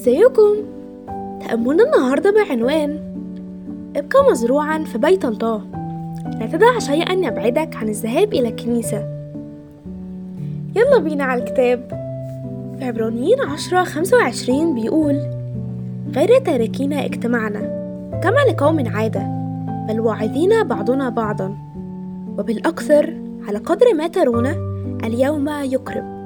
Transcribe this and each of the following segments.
ازيكم تأملنا النهاردة بعنوان ابقى مزروعا في بيت الله لا تدع شيئا يبعدك عن الذهاب إلى الكنيسة يلا بينا على الكتاب في عبرانيين عشرة خمسة وعشرين بيقول غير تاركين اجتماعنا كما لقوم عادة بل واعظين بعضنا بعضا وبالأكثر على قدر ما ترون اليوم يقرب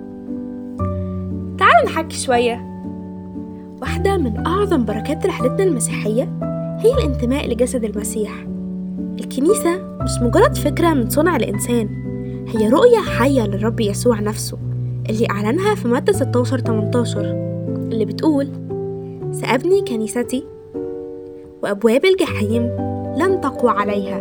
تعالوا نحكي شوية واحدة من أعظم بركات رحلتنا المسيحية هي الانتماء لجسد المسيح الكنيسة مش مجرد فكرة من صنع الإنسان هي رؤية حية للرب يسوع نفسه اللي أعلنها في متى 16 18 اللي بتقول سأبني كنيستي وأبواب الجحيم لن تقوى عليها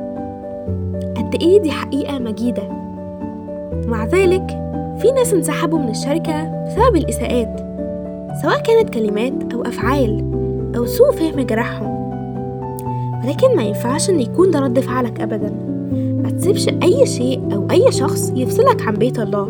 قد إيه دي حقيقة مجيدة ومع ذلك في ناس انسحبوا من الشركة بسبب الإساءات سواء كانت كلمات أو أفعال أو سوء فهم جرحهم ولكن ما ينفعش إن يكون ده رد فعلك أبدا ما تسيبش أي شيء أو أي شخص يفصلك عن بيت الله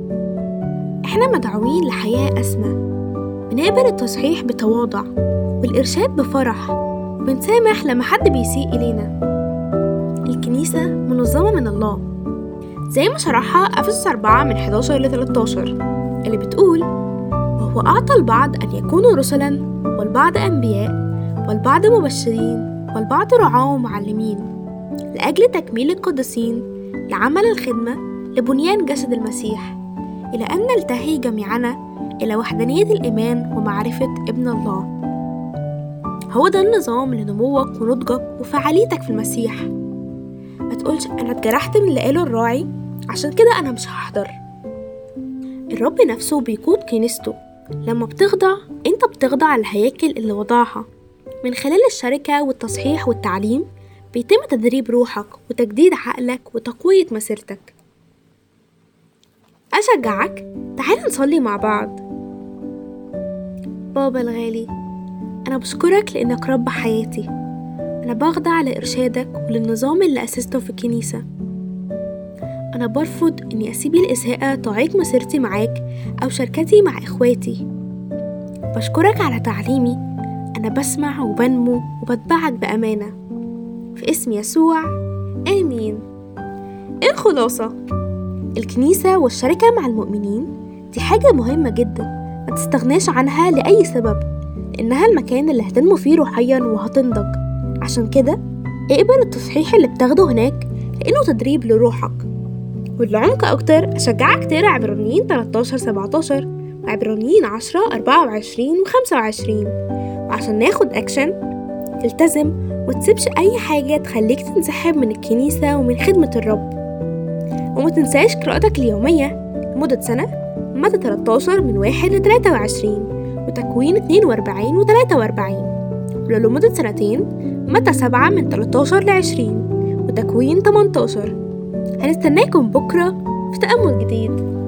إحنا مدعوين لحياة أسمى بنقبل التصحيح بتواضع والإرشاد بفرح وبنسامح لما حد بيسيء إلينا الكنيسة منظمة من الله زي ما شرحها أفسس 4 من 11 ل 13 اللي بتقول وهو أعطى البعض أن يكونوا رسلا والبعض أنبياء والبعض مبشرين والبعض رعاة ومعلمين لأجل تكميل القديسين لعمل الخدمة لبنيان جسد المسيح إلى أن نلتهي جميعنا إلى وحدانية الإيمان ومعرفة ابن الله هو ده النظام لنموك ونضجك وفعاليتك في المسيح ما تقولش أنا اتجرحت من اللي قاله الراعي عشان كده أنا مش هحضر الرب نفسه بيقود كنيسته لما بتخضع انت بتخضع للهياكل اللي وضعها من خلال الشركة والتصحيح والتعليم بيتم تدريب روحك وتجديد عقلك وتقوية مسيرتك أشجعك تعال نصلي مع بعض بابا الغالي أنا بشكرك لأنك رب حياتي أنا بخضع لإرشادك وللنظام اللي أسسته في الكنيسة أنا برفض إني أسيب الإساءة تعيق مسيرتي معاك أو شركتي مع إخواتي بشكرك على تعليمي أنا بسمع وبنمو وبتبعك بأمانة في اسم يسوع آمين الخلاصة الكنيسة والشركة مع المؤمنين دي حاجة مهمة جدا ما تستغناش عنها لأي سبب لأنها المكان اللي هتنمو فيه روحيا وهتنضج عشان كده اقبل التصحيح اللي بتاخده هناك لأنه تدريب لروحك والعمق أكتر أشجعك تقرا عبرانيين 13 17 وعبرانيين 10 24 و 25 وعشان ناخد أكشن التزم وتسيبش أي حاجة تخليك تنسحب من الكنيسة ومن خدمة الرب وما تنساش قراءتك اليومية لمدة سنة متى 13 من 1 ل 23 وتكوين 42 و 43 ولو لمدة سنتين متى 7 من 13 ل 20 وتكوين 18 هنستناكم بكرة في تأمل جديد